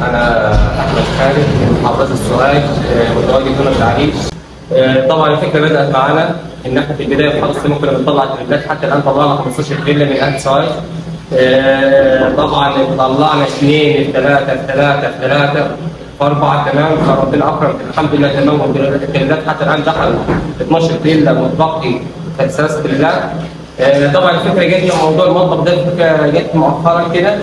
انا احمد خالد من محافظه السوهاج آه، متواجد هنا في العريش آه، طبعا الفكره بدات معانا ان احنا في البدايه في حرس السلم كنا بنطلع تريلات حتى الان طلعنا 15 تريلا من اهل سوهاج آه، طبعا طلعنا اثنين في ثلاثه في ثلاثه في ثلاثه في اربعه تمام فربنا اكرم الحمد لله تمام والتريلات حتى الان دخل 12 تريلا متبقي ثلاث تريلات آه، طبعا الفكره جت من موضوع المطبخ ده الفكره جت مؤخرا كده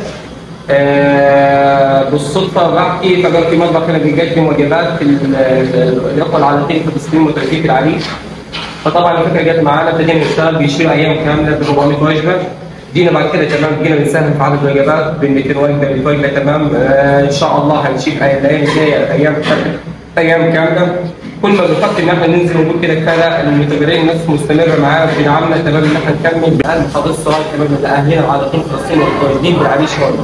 آه، بالصدفه بحكي فقال في مطبخ هنا بيقدم وجبات في ال- ال- الاخوه العادتين في فلسطين متركين في العريش فطبعا الفكره جت معانا ابتدينا نشتغل بيشيلوا ايام كامله ب 400 وجبه جينا بعد كده تمام جينا بنساهم في عدد الوجبات ب 200 وجبه 100 وجبه تمام آه، ان شاء الله هنشيل أي- الايام الجايه ايام ايام كامله كل ما بنفكر ان احنا ننزل ونقول كده كفايه المتابعين الناس مستمره معانا بدعمنا تمام ان احنا نكمل بقلب حضرتك الصغير تمام متاهلين على طول فلسطين والمتواجدين بالعريش هون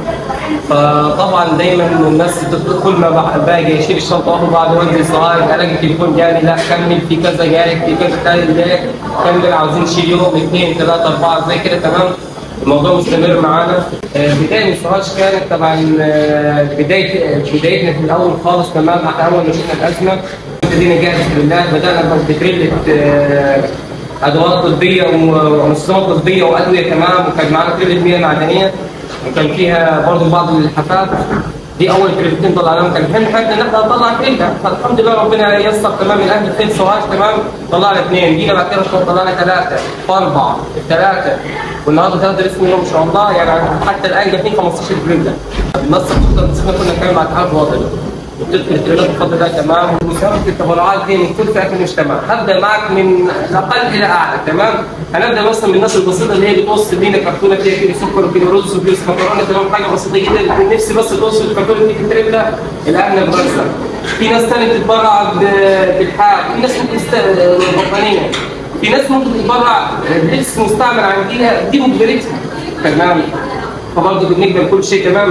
فطبعا دايما الناس بتدخل كل ما بح- باجي اشيل الشنطه واخد بعض وانزل صغير الاقي التليفون جالي لا كمل في كذا جايك في كذا تاني جايك كمل عاوزين نشيل يوم اثنين ثلاثه اربعه زي كده تمام الموضوع مستمر معانا آه، بدايه السراج كانت طبعا آه، بدايه بدايتنا في الاول خالص تمام احنا اول ما شفنا الازمه ابتدينا نجهز لله بدانا بتريلة آه، ادوات طبيه ومستلزمات طبيه وادويه تمام وكان معانا تريلة مياه معدنيه وكان فيها برضه بعض اللحافات دي اول تريلتين طلعناهم كان الحين حاجه ان احنا نطلع تريلة فالحمد لله ربنا ييسر تمام من اهل الخير سوهاج تمام طلعنا اثنين جينا بعد كده طلعنا ثلاثه واربعه ثلاثه والنهارده ثلاثه بسم الله ما شاء الله يعني حتى الان جايبين 15 تريلة النص بتقدر تسمع كنا كمان مع اتحاد الوطني وبتدخل التريلات بفضل الله تمام ومساهمه التبرعات دي من كل فئات المجتمع هبدا معك من الاقل الى اعلى تمام هنبدا مثلا من الناس البسيطه اللي هي بتوصل لينا كرتونه فيها كيلو سكر وكيلو رز وكيلو مكرونه تمام حاجه بسيطه جدا من نفسي بس توصل الكرتونه دي في التريلا الاغنى بغزه في ناس ثانيه بتتبرع ب- بالحاج في ناس ممكن تست- بطانيه في ناس ممكن تتبرع بلبس مستعمل عندها دي مقدرتها تمام فبرضه بنقبل كل شيء تمام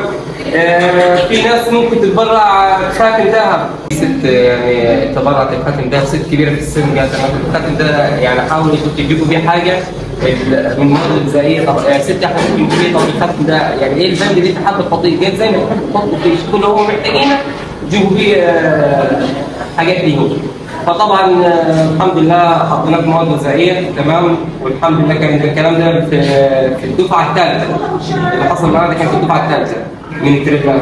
آه في ناس ممكن تتبرع خاتم ذهب ست يعني تبرعت بخاتم ذهب ست كبيره في السن قالت انا الخاتم ده يعني حاولوا انتوا تجيبوا بيه حاجه ال- من المواد الغذائيه طب يا ست احنا ممكن نجيب ايه طب الخاتم ده يعني ايه البند اللي انت حابب تحطيه جاي زي ما تحب تحطه في كل اللي هو محتاجينه جيبوا بيه آه، حاجات ليهم فطبعا آه، الحمد لله حطيناه في مواد غذائيه تمام والحمد لله كان الكلام ده في في الدفعه الثالثه اللي حصل معانا ده كان في الدفعه الثالثه من التريلات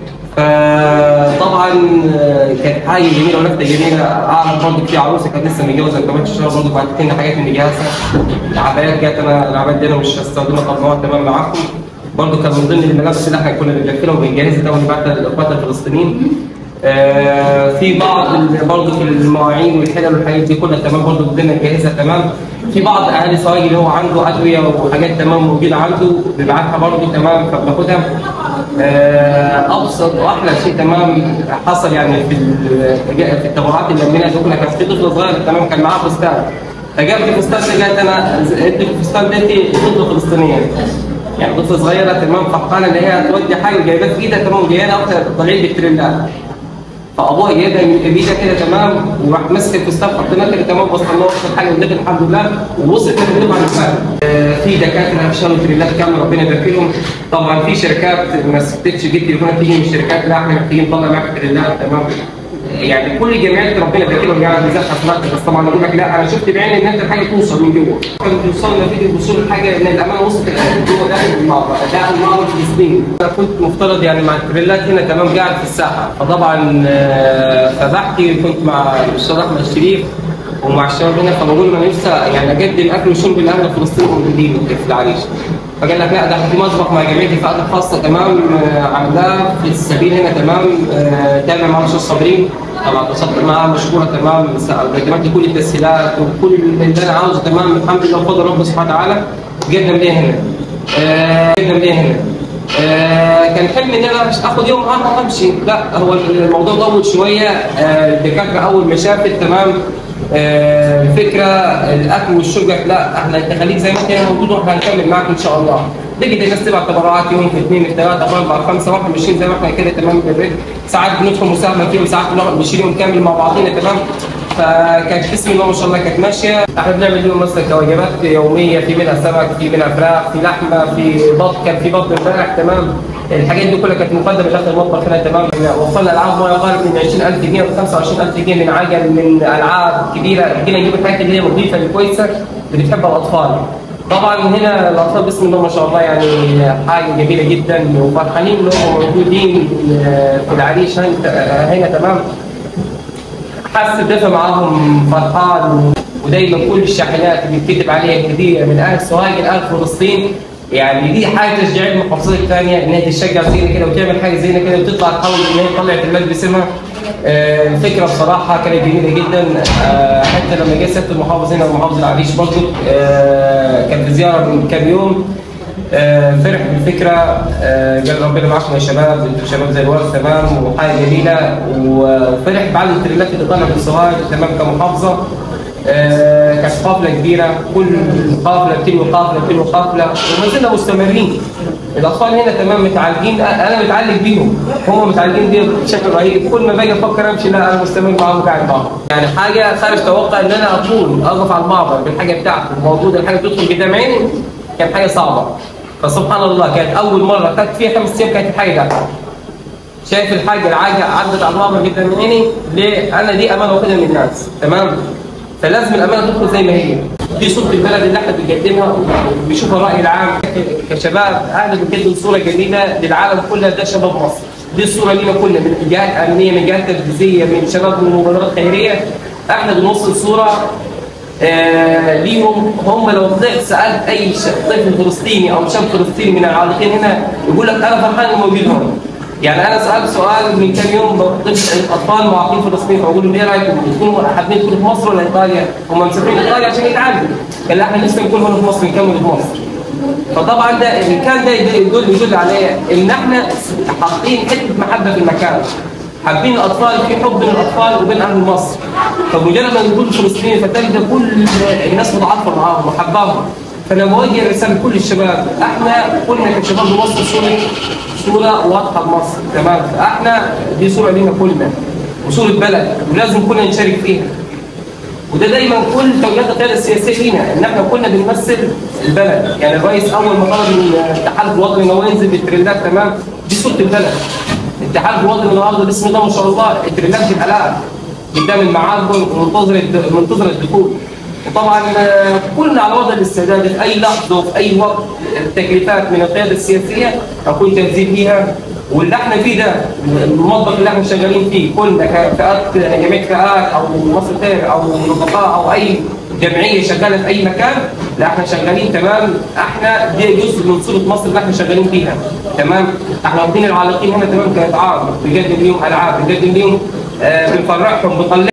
فطبعا آه، كانت حاجه جميله ولفته جميله اعرف برضه في عروسه كانت لسه متجوزه كمان شهر برضه بعد كده حاجات من جهازها العبايات جت انا العبايات دي انا مش هستخدمها طبعا تمام معاكم برضه كان من ضمن الملابس اللي احنا كنا بنلفلها وبنجهزها ده ونبعتها للاخوات الفلسطينيين آه، في بعض ال- برضه في المواعين والحلل والحاجات دي كلها تمام برضه بدنا نجهزها تمام في بعض اهالي صايغ اللي هو عنده ادويه وحاجات تمام موجوده عنده بيبعتها برضه تمام فبناخدها آه، ابسط واحلى شيء تمام حصل يعني في ال- في التبرعات اللي لميناها دي كلها كان في طفل صغير تمام كان معاه فستان فجابت الفستان ده قالت انا ادي الفستان ده ضد فلسطينيه يعني طفله صغيره تمام فرحانه ان هي تودي حاجه جايباه في ايدها تمام وجايه اكتر طالعين بالتريلات فابوها جايبها بايدها كده تمام وراح ماسك الفستان حطيناه كده تمام وصلنا له وصل حاجه ودخل الحمد لله ووصلت للدفعه اللي فاتت. آه، في دكاتره اشتغلوا تريلات كامله ربنا يبارك لهم طبعا في شركات ما سكتتش جيت تليفونات تيجي من الشركات لا احنا محتاجين نطلع معاك تريلات تمام يعني كل جمعيات ربنا يبارك لهم يعني ميزان حسنات بس طبعا اقول لك لا انا شفت بعيني ان انت الحاجه توصل من جوه كان بيوصل نتيجه وصول الحاجه ان الامانه وصلت الآن جوه داخل المعبر داخل المعبر الفلسطيني انا كنت مفترض يعني مع التريلات هنا تمام قاعد في الساحه فطبعا آه، فبحكي كنت مع الاستاذ احمد الشريف ومع الشباب هنا فبقول له انا نفسي يعني اقدم اكل وشرب الاهل الفلسطينيين الموجودين في العريش فقال لك لا ده في مسبق مع جمعيه الفئات الخاصه تمام آه، عاملاه في السبيل هنا تمام آه، تابع مع الاستاذ صابرين طبعا اتصلت معاه مشكوره تمام قدمت لي كل التسهيلات وكل اللي انا عاوزه تمام الحمد لله بفضل ربنا سبحانه وتعالى قدم لي هنا آه، قدم لي هنا آه، كان حلمي ان انا اخد يوم معاه وامشي لا هو الموضوع طول شويه آه، الدكاتره اول ما شافت تمام آه، الفكره الاكل والشرب لا احنا انت خليك زي ما انت هنا موجود واحنا هنكمل معاك ان شاء الله بقيت الناس تبعت تبرعات يوم في اثنين في ثلاثه في اربعه في خمسه واحنا ماشيين زي ما احنا كده تمام بالريتم ساعات بندخل مساهمه فيهم ساعات بنقعد ماشيين يوم كامل مع بعضينا تمام فكانت بسم الله ما شاء الله كانت ماشيه احنا بنعمل لهم مثلا كوجبات يوميه في منها سمك في منها فراخ في لحمه في بط كان في بط امبارح تمام الحاجات دي كلها كانت مقدمه داخل المطبخ هنا تمام وصلنا العاب ما يقارب من 20000 جنيه ل 25000 جنيه من عجل من العاب كبيره جينا نجيب الحاجات اللي هي نظيفه اللي كويسه اللي بتحبها الاطفال طبعا هنا الاطفال بسم الله ما شاء الله يعني حاجه جميله جدا وفرحانين انهم موجودين في العريش هنا هنا تمام حاسس الدفى معاهم فرحان ودايما كل الشاحنات اللي بتكتب عليها كثير من اهل سوهاج لاهل فلسطين يعني دي حاجه تشجيع المحافظات الثانيه ان هي تشجع زينا كده وتعمل حاجه زينا كده وتطلع تحاول ان هي تطلع البلاد باسمها آه، الفكره بصراحه كانت جميله جدا آه، حتى لما جه سياده المحافظ هنا محافظ العريش برضه آه، كان في زياره من كام يوم آه، فرح بالفكره آه، قال ربنا معاكم يا شباب انتوا شباب زي الورد تمام وحاجه جميله وفرح بعد التريلات اللي طالعه من سوهاج تمام كمحافظه آه، كانت قافله كبيره كل قافله بتلو قافله بتلو قافله وما زلنا مستمرين الاطفال هنا تمام متعالجين انا متعلق بيهم هم متعلقين بيهم بشكل رهيب كل ما باجي افكر امشي لا انا مستمر معاهم قاعد معاهم يعني حاجه خارج توقع ان انا اكون اقف على المعبر بالحاجه بتاعتي موجوده الحاجه بتدخل قدام عيني كانت حاجه صعبه فسبحان الله كانت اول مره خدت فيها خمس ايام كانت الحاجه ده شايف الحاجه العاجه عدت على المعبر قدام عيني ليه؟ انا دي امانه واخدها من الناس تمام؟ فلازم الامانه تدخل زي ما هي دي صوره البلد اللي احنا بنقدمها وبيشوفها الراي العام كشباب احنا بنقدم صوره جميله للعالم كله ده شباب مصر دي الصوره لينا كلنا من جهات امنيه من جهات تنفيذيه من شباب من مبادرات خيريه احنا بنوصل صوره آه ليهم هم لو طلعت سالت اي ش- طفل فلسطيني او شاب فلسطيني من العالقين هنا يقول لك انا فرحان اني موجود هون يعني انا سالت سؤال من كام يوم طفل اطفال معاقين فلسطين فبقول لهم ايه رايكم تكونوا حابين تكونوا في مصر ولا ايطاليا؟ هم مسافرين ايطاليا عشان يتعالجوا قال لا احنا نفسنا نكون هنا في مصر نكمل في مصر فطبعا ده ان كان ده يدل يدل على ان احنا حاطين حته محبه في المكان حابين الاطفال في حب بين الاطفال وبين اهل مصر فمجرد ما نقول فلسطين فتجد كل الناس متعاطفه معاهم وحباهم فانا بوجه رساله لكل الشباب احنا كلنا كشباب مصر صوره صوره واضحه لمصر تمام فاحنا دي صوره لينا كلنا وصوره بلد ولازم كلنا نشارك فيها وده دايما كل توجيهات القياده السياسيه لينا ان احنا كنا بنمثل البلد يعني الرئيس اول ما طلب من الاتحاد الوطني ان هو ينزل بالترندات تمام دي صوره البلد الاتحاد الوطني النهارده بسم الله ما شاء الله الترندات بالالاف قدام المعابر ومنتظر الد- منتظر الدخول وطبعا آه، كلنا على وضع الاستعداد في اي لحظه وفي اي وقت التكليفات من القياده السياسيه اكون تنزيل فيها واللي احنا فيه ده المطبخ اللي احنا شغالين فيه كلنا كفئات جمعيه فئات او مصر خير او رفقاء او اي جمعيه شغاله في اي مكان لا احنا شغالين تمام احنا دي جزء من صوره مصر اللي احنا شغالين فيها تمام احنا واخدين العالقين هنا تمام كاتعاب بنقدم لهم العاب بنقدم لهم آه بنفرحهم بنطلع